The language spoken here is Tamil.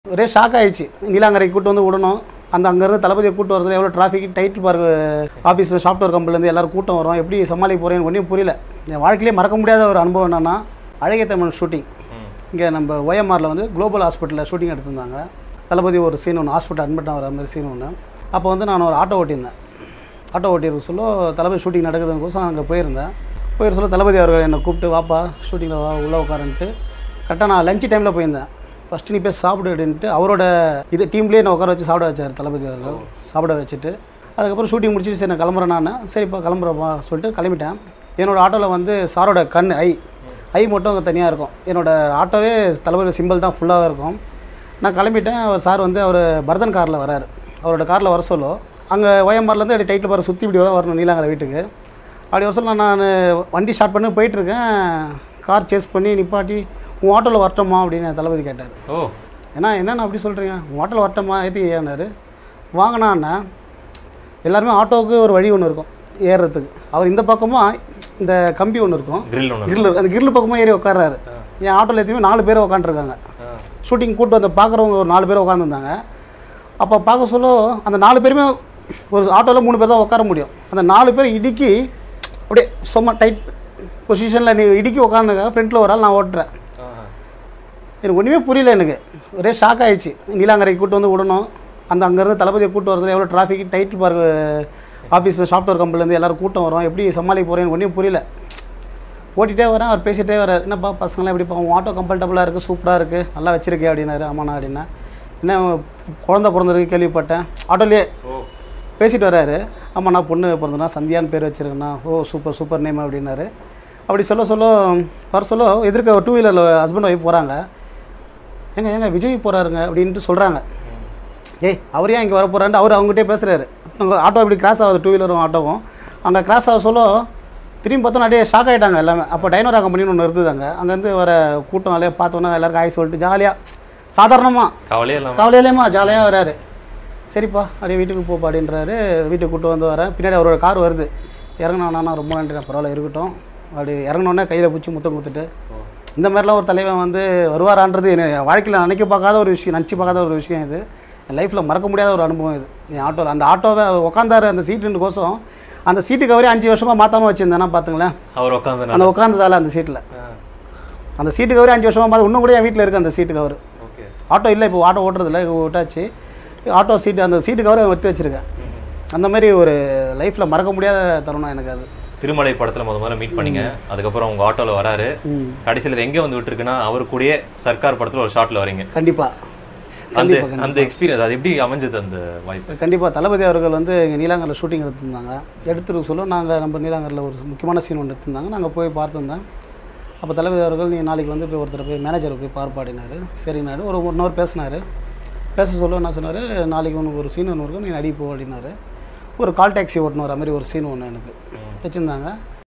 ஒரே ஷாக் ஆயிடுச்சு நீலாங்கரைக்கு கூட்டு வந்து விடணும் அந்த அங்கேருந்து தளபதியை கூட்டு வரதுல எவ்வளோ டிராஃபிக் டைட் பாரு ஆஃபீஸில் சாஃப்ட்வேர் கம்பெனிலேருந்து எல்லாரும் கூட்டம் வரும் எப்படி சமாளிக்க போகிறேன்னு ஒன்றும் புரியல என் வாழ்க்கையிலே மறக்க முடியாத ஒரு அனுபவம் என்னென்னா அழகிய தமிழ் ஷூட்டிங் இங்கே நம்ம ஒயம்ஆரில் வந்து குளோபல் ஹாஸ்பிட்டலில் ஷூட்டிங் எடுத்திருந்தாங்க தளபதி ஒரு சீன் ஒன்று ஹாஸ்பிட்டல் அட்மிட் ஆகிற மாதிரி சீன் ஒன்று அப்போ வந்து நான் ஒரு ஆட்டோ ஓட்டியிருந்தேன் ஆட்டோ ஓட்டியிருக்க சொல்ல தளபதி ஷூட்டிங் நடக்குதுங்கோசம் அங்கே போயிருந்தேன் போயிரு சொல்ல தளபதி அவர்கள் என்னை கூப்பிட்டு வாப்பா ஷூட்டிங்கில் வா உள்ளே உட்காரன்ட்டு கரெக்டாக நான் லஞ்ச் டைமில் போயிருந்தேன் ஃபஸ்ட்டு நீ போய் சாப்பிடு அப்படின்ட்டு அவரோட இது டீம்லேயே நான் உட்கார வச்சு சாப்பிட வச்சார் தளபதி அவர்கள் சாப்பிட வச்சுட்டு அதுக்கப்புறம் ஷூட்டிங் முடிச்சுட்டு சரி நான் கிளம்புறேன் நான் சரிப்பா கிளம்புறப்பா சொல்லிட்டு கிளம்பிட்டேன் என்னோட ஆட்டோவில் வந்து சாரோட கண் ஐ ஐ மட்டும் அங்கே தனியாக இருக்கும் என்னோட ஆட்டோவே தளபதி சிம்பிள் தான் ஃபுல்லாகவே இருக்கும் நான் கிளம்பிட்டேன் அவர் சார் வந்து அவர் பரதன் காரில் வராரு அவரோட காரில் வர சொல்லும் அங்கே ஓஎம்ஆர்லேருந்து அப்படி டைட்டில் பாரு சுற்றி இப்படி தான் வரணும் நீலாங்கரை வீட்டுக்கு அப்படி வர சொல்ல நான் வண்டி ஸ்டார்ட் பண்ணி போயிட்டுருக்கேன் கார் சேஸ் பண்ணி நிப்பாட்டி உன் ஆட்டோவில் வரட்டுமா அப்படின்னு தளபதி கேட்டார் ஓ ஏன்னா என்னண்ணா அப்படி சொல்கிறீங்க உன் ஆட்டோவில் வரட்டுமா ஏற்றி ஏன்னாரு வாங்கினாண்ணா எல்லாருமே ஆட்டோவுக்கு ஒரு வழி ஒன்று இருக்கும் ஏறுறதுக்கு அவர் இந்த பக்கமாக இந்த கம்பி ஒன்று இருக்கும் கிரில் ஒன்று கிரில் அந்த கிரில் பக்கமாக ஏறி உட்கார்றாரு என் ஆட்டோவில் எத்தையுமே நாலு பேர் உட்காந்துருக்காங்க ஷூட்டிங் கூட்டு வந்து பார்க்குறவங்க ஒரு நாலு பேர் உட்காந்துருந்தாங்க அப்போ பார்க்க சொல்ல அந்த நாலு பேருமே ஒரு ஆட்டோவில் மூணு பேர் தான் உட்கார முடியும் அந்த நாலு பேர் இடுக்கி அப்படியே சும்மா டைட் பொசிஷனில் நீ இடுக்கி உட்காந்துருக்காங்க ஃப்ரண்ட்டில் ஒரு ஆள் நான் ஓட்டுறேன் எனக்கு ஒன்றுமே புரியல எனக்கு ஒரே ஷாக் ஆயிடுச்சு நீலாங்கரைக்கு கூட்டு வந்து விடணும் அந்த அங்கேருந்து தளபதியை கூட்டு வரதுல எவ்வளோ டிராஃபிக் டைட் பாரு ஆஃபீஸில் சாஃப்ட்வேர் கம்பெனிலேருந்து எல்லாரும் கூட்டம் வரும் எப்படி சமாளிக்க போகிறேன்னு ஒன்றும் புரியல ஓட்டிகிட்டே வரேன் அவர் பேசிகிட்டே வரார் என்னப்பா பசங்களாம் எப்படிப்பா உன் ஆட்டோ கம்ஃபர்டபுளாக இருக்குது சூப்பராக இருக்குது நல்லா வச்சிருக்கே அப்படின்னாரு ஆமாண்ணா அப்படின்னா என்ன குழந்த பிறந்திருக்கு கேள்விப்பட்டேன் ஆட்டோலேயே ஓ பேசிட்டு வராரு ஆமாம் நான் பொண்ணு பிறந்தனா சந்தியான்னு பேர் வச்சிருக்கேண்ணா ஓ சூப்பர் சூப்பர் நேம் அப்படின்னாரு அப்படி சொல்ல சொல்ல வர சொல்ல எதிர்க்க டூ வீலரில் ஹஸ்பண்ட் ஒய்ஃப் போகிறாங்க ஏங்க ஏங்க விஜய் போகிறாருங்க அப்படின்ட்டு சொல்கிறாங்க ஏய் அவர் ஏன் இங்கே வர போகிறான்ட்டு அவர் அவங்ககிட்டே பேசுகிறாரு அங்கே ஆட்டோ இப்படி கிராஸ் ஆகுது டூ வீலரும் ஆட்டோவும் அங்கே கிராஸ் ஆக சொல்ல திரும்பி பார்த்தா நிறைய ஷாக் ஆகிட்டாங்க எல்லாமே அப்போ டைனோரா கம்பெனின்னு ஒன்று இருந்ததுங்க அங்கேருந்து வர கூட்டம் நிறைய பார்த்தோன்னா எல்லாருக்கும் ஆய் சொல்லிட்டு ஜாலியாக சாதாரணமாக கவலையே இல்லாமல் கவலையிலேமா ஜாலியாக வராரு சரிப்பா அப்படியே வீட்டுக்கு போப்பா அப்படின்றாரு வீட்டுக்கு கூட்டு வந்து வரேன் பின்னாடி அவரோட கார் வருது இறங்கினா ரொம்ப நன்றி பரவாயில்ல இருக்கட்டும் அப்படி இறங்கினோடனே கையில் பிடிச்சி முத்தம் கொடுத்துட்டு இந்த மாதிரிலாம் ஒரு தலைவன் வந்து வருவாரான்றது என் வாழ்க்கையில் நினைக்க பார்க்காத ஒரு விஷயம் நினச்சி பார்க்காத ஒரு விஷயம் இது என் லைஃப்பில் மறக்க முடியாத ஒரு அனுபவம் இது என் ஆட்டோவில் அந்த ஆட்டோவை அவர் உட்காந்தாரு அந்த சீட்டுன்னு கோசம் அந்த சீட்டு கவரே அஞ்சு வருஷமாக மாற்றாமல் வச்சுருந்தேன்னா பார்த்துங்களேன் அவர் உட்காந்து அந்த உட்காந்ததால அந்த சீட்டில் அந்த சீட்டு கவரே அஞ்சு வருஷமாக மாற்ற இன்னும் கூட என் வீட்டில் இருக்குது அந்த சீட்டு கவர் ஓகே ஆட்டோ இல்லை இப்போ ஆட்டோ ஓட்டுறதில்ல இப்போ விட்டாச்சு ஆட்டோ சீட்டு அந்த சீட்டு கவரை எடுத்து வச்சுருக்கேன் அந்த மாதிரி ஒரு லைஃப்பில் மறக்க முடியாத தருணம் எனக்கு அது திருமலை படத்துல முத முதல்ல மீட் பண்ணீங்க அதுக்கப்புறம் உங்க ஆட்டோல வராரு ம் கடைசியில் இது எங்க வந்து விட்டுருக்குன்னா அவர் கூடயே சர்க்கார் படத்துல ஒரு ஷாட்ல வரீங்க கண்டிப்பாக அந்த அந்த எக்ஸ்பீரியன்ஸ் அது எப்படி அமைஞ்சது அந்த வாய்ப்பு கண்டிப்பாக தளபதி அவர்கள் வந்து இங்கே நீலாங்கரில் ஷூட்டிங் எடுத்திருந்தாங்க எடுத்துருக்க சொல்ல நாங்கள் நம்ம நீலாங்கரில் ஒரு முக்கியமான சீன் ஒன்று எடுத்திருந்தாங்க நாங்கள் போய் பார்த்துருந்தேன் அப்போ தளபதி அவர்கள் நீ நாளைக்கு வந்து போய் ஒருத்தர் போய் மேனேஜரை போய் பார்ப்பாடினாரு சரினாரு ஒரு ஒன் ஹவர் பேசினார் பேச சொல்ல என்ன சொன்னார் நாளைக்கு உனக்கு ஒரு சீன் ஒன்று இருக்கும் நீ நடி போ அப்படின்னாரு ஒரு கால் டாக்ஸி ஓட்டணும் வர மாதிரி ஒரு சீன் ஒன்று எனக்கு வச்சுருந்தாங்க